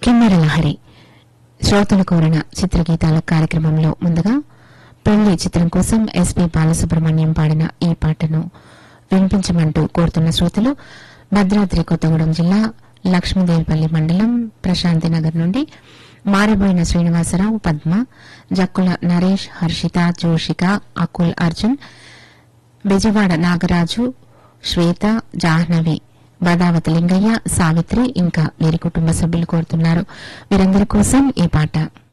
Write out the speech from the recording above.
కిన్నెర లహరి శ్రోతలు కోరిన చిత్రగీతాల కార్యక్రమంలో ముందుగా పెళ్లి చిత్రం కోసం ఎస్పీ బాలసుబ్రహ్మణ్యం పాడిన ఈ పాటను వినిపించమంటూ కోరుతున్న శ్రోతలు భద్రాద్రి కొత్తగూడెం జిల్లా లక్ష్మీదేవిపల్లి మండలం ప్రశాంతినగర్ నుండి మారిబోయిన శ్రీనివాసరావు పద్మ జక్కుల నరేష్ హర్షిత జోషిక అకుల్ అర్జున్ బెజవాడ నాగరాజు శ్వేత జాహ్నవి బదావతి లింగయ్య సావిత్రి ఇంకా వీరి కుటుంబ సభ్యులు కోరుతున్నారు వీరందరి కోసం ఈ పాట